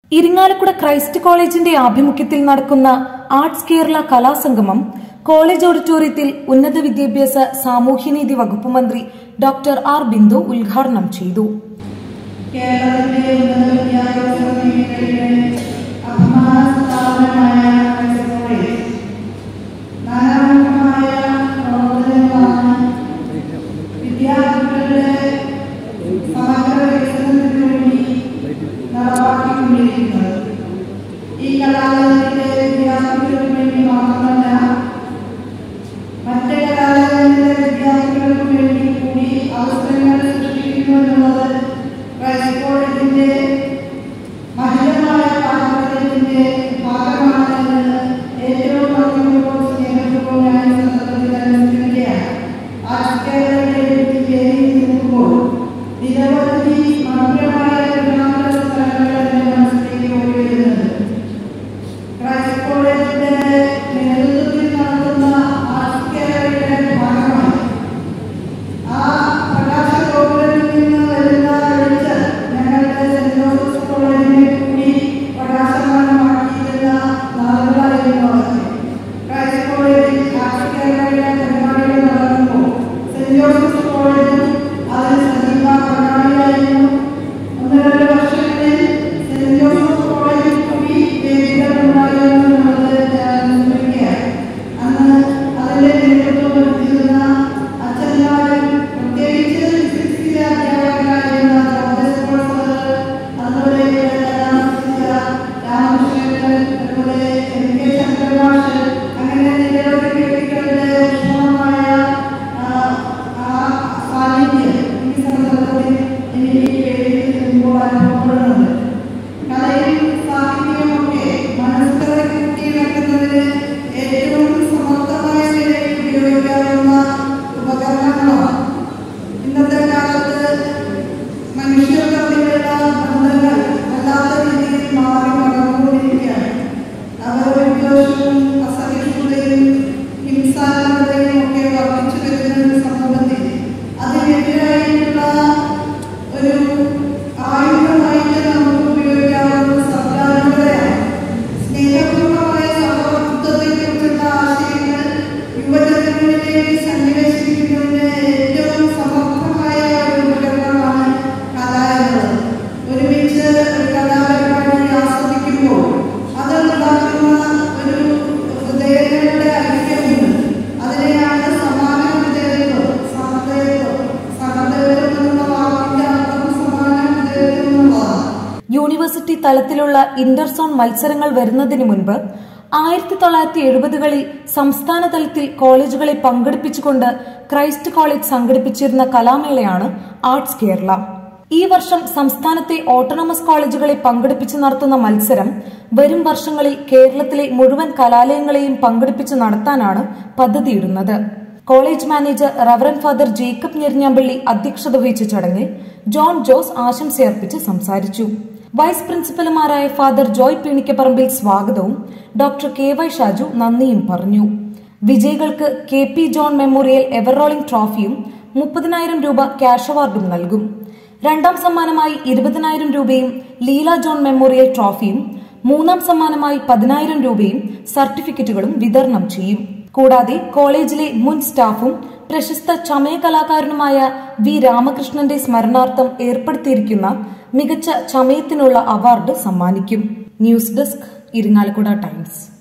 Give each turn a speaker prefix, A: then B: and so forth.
A: Irinjalakuda Christ കോളേജിന്റെ ആഭിമുഖ്യത്തിൽ നടക്കുന്ന ആർട്സ് കേരള കലാസംഗമം കോളേജ് ഓഡിറ്റോറിയത്തിൽ ഉന്നത വിദ്യാഭ്യാസ സാമൂഹ്യനീതി വകുപ്പ് മന്ത്രി ഡോക്ടർ ആർ ബിന്ദു ഉദ്ഘാടനം ചെയ്തു
B: കേരളത്തിന്റെ ഉന്നത വിദ്യാഭ്യാസ മേഖലയിലെ അഭിമാന സ്ഥാപനമായ കോളേജ് നാനാമുഖമായ പ്രവർത്തനങ്ങളാണ് വിദ്യാർത്ഥികളുടെ സമഗ്ര വികസനത്തിന് വേണ്ടി നടപ്പാക്കിക്കൊണ്ടിരിക്കുന്നത് ഈ കലാലയത്തിലെ വിദ്യാർത്ഥികൾക്ക് വേണ്ടി മാത്രമല്ല മറ്റ് കലാലയങ്ങളിലെ വിദ്യാർത്ഥികൾക്ക് വേണ്ടി കൂടി അവസരങ്ങൾ സൃഷ്ടിക്കുന്നു എന്നുള്ളത് ക്രൈസ്റ്റ് കോളേജിന്റെ മഹിതമായ പാരമ്പര്യത്തിന്റെ ഭാഗമാണെന്ന് ഏറ്റവും നന്ദിയോടും സ്നേഹപൂർവ്വം ഞാൻ ഈ സന്ദർഭത്തിൽ അനുസ്മരിക്കുകയാണ് ആസ്കേരയുടെ വേദിയിൽ നിൽക്കുമ്പോൾ നിരവധി മധുരമായ പെരുമാറ്റ സ്ഥലങ്ങൾ എൻ്റെ മനസ്സിലേക്ക് ഓടി വരുന്നുണ്ട് ക്രൈസ്റ്റ് കോളേജിന്റെ നേതൃത്വത്തിൽ നടത്തുന്ന ആസ്കേരയുടെ ഭാഗമായി ആ പ്രകാശ ഗോപുരത്തിൽ നിന്ന് വരുന്ന വെളിച്ചം ഞങ്ങളുടെ സെന്റ് ജോസഫ് കോളേജിനെ കൂടി പ്രകാശമാനമാക്കിയിരുന്ന നാളുകളായിരുന്നു അതൊക്കെ ക്രൈസ്റ്റ് കോളേജിൽ ആസ്കേരയുടെ പരിപാടികൾ നടക്കുമ്പോൾ സെന്റ് ജോസഫ് കോളേജിൽ അതിന് സജീവ പങ്കാളിയായിരുന്നു ഒന്ന് രണ്ട് വർഷങ്ങളിൽ സെന്റ് ജോസഫ് കോളേജിൽ കൂടി വേദികൾ ഉണ്ടായിരുന്നു എന്നുള്ളത് ഞാൻ അനുസ്മരിക്കുകയാണ് അന്ന് അതിന്റെ നേതൃത്വം വഹിച്ചിരുന്ന അച്ഛന്മാരും പ്രത്യേകിച്ച് ഫിസിക്സിലെ അധ്യാപകരായിരുന്ന ജോസഫ് പോൾ സാറ്, അതുപോലെ ഇവിടെ താമസിച്ച രാമകൃഷ്ണൻ അതുപോലെ എം കെ ചന്ദ്രമാഷ് അങ്ങനെ നിരവധി വ്യക്തികളുടെ ഊഷ്മളമായ ആ, ആ സാന്നിധ്യം ഈ സന്ദർഭത്തിൽ എനിക്ക് ഈ വേദിയിൽ നിൽക്കുമ്പോൾ അനുഭവപ്പെടുന്നുണ്ട് കലയും സാഹിത്യവുമൊക്കെ മനസ്സുകളെ കൂട്ടിയിണക്കുന്നതിന് ഏറ്റവും സമർത്ഥമായ നിലയിൽ ഉപയോഗിക്കാവുന്ന ഉപകരണങ്ങളാണ് ഇന്നത്തെ കാലത്ത് മനുഷ്യർ തമ്മിലുള്ള ബന്ധങ്ങൾ വല്ലാത്ത രീതിയിൽ മാറി മറന്നുകൊണ്ടിരിക്കുകയാണ് അവരവിദ്വേഷവും അസഹിഷ്ണുതയും ഹിംസാത്മകതയും ഒക്കെ വർദ്ധിച്ചു വരുന്ന ഒരു സമൂഹത്തിൽ അതിനെതിരായിട്ടുള്ള ഒരു ആയുധമായിട്ട് നമുക്ക് ഉപയോഗിക്കാവുന്ന സർക്കാരുകളെയാണ് സ്നേഹപൂർവമായ സഹവർത്തിത്വത്തെക്കുറിച്ചുള്ള ആശയങ്ങൾ യുവജനങ്ങളിലേക്ക് സന്നിവേശിക്കുന്നതിന് ഏറ്റവും സമർത്ഥമായ ഒരു ഉപകരണമാണ് കല എന്നത് ഒരുമിച്ച് ഒരു കലാപരിപാടി ആസ്വദിക്കുമ്പോൾ അതുണ്ടാക്കുന്ന ഒരു ഹൃദയങ്ങളുടെ ഐക്യമുണ്ട് അതിനെയാണ് സമാന ഹൃദയത്വം സമതയത്വം സമതയത്വം എന്നുള്ള വാക്കിന്റെ അർത്ഥം സമാന ഹൃദയത്വം എന്നുള്ളതാണ്
A: യൂണിവേഴ്സിറ്റി തലത്തിലുള്ള ഇന്റർസോൺ മത്സരങ്ങൾ വരുന്നതിന് മുൻപ് ആയിരത്തി തൊള്ളായിരത്തി എഴുപതുകളിൽ സംസ്ഥാന തലത്തിൽ കോളേജുകളെ പങ്കെടുപ്പിച്ചുകൊണ്ട് ക്രൈസ്റ്റ് കോളേജ് സംഘടിപ്പിച്ചിരുന്ന കലാമേളയാണ് ആർട്സ് കേരള ഈ വർഷം സംസ്ഥാനത്തെ ഓട്ടോണമസ് കോളേജുകളെ പങ്കെടുപ്പിച്ച് നടത്തുന്ന മത്സരം വരും വർഷങ്ങളിൽ കേരളത്തിലെ മുഴുവൻ കലാലയങ്ങളെയും പങ്കെടുപ്പിച്ച് നടത്താനാണ് പദ്ധതിയിടുന്നത് college manager reverend father Jacob Njerinjampally അധ്യക്ഷത വഹിച്ച ചടങ്ങിൽ ജോൺ ജോസ് ആശംസയർപ്പിച്ച് സംസാരിച്ചു വൈസ് പ്രിൻസിപ്പൽമാരായ ഫാദർ ജോയ് പീണിക്കപ്പറമ്പിൽ സ്വാഗതവും ഡോക്ടർ കെ വൈ ഷാജു നന്ദിയും പറഞ്ഞു വിജയികൾക്ക് K P John memorial ever rolling ട്രോഫിയും മുപ്പതിനായിരം രൂപ ക്യാഷ് അവാർഡും നൽകും രണ്ടാം സമ്മാനമായി ഇരുപതിനായിരം രൂപയും ലീല ജോൺ മെമ്മോറിയൽ ട്രോഫിയും മൂന്നാം സമ്മാനമായി പതിനായിരം രൂപയും സർട്ടിഫിക്കറ്റുകളും വിതരണം ചെയ്യും കൂടാതെ കോളേജിലെ മുൻ സ്റ്റാഫും പ്രശസ്ത ചമയ കലാകാരനുമായ വി രാമകൃഷ്ണന്റെ സ്മരണാർത്ഥം ഏർപ്പെടുത്തിയിരിക്കുന്ന മികച്ച ചമയത്തിനുള്ള അവാർഡ് സമ്മാനിക്കും ന്യൂസ് ഡെസ്ക് ഇരിങ്ങാലക്കുട ടൈംസ്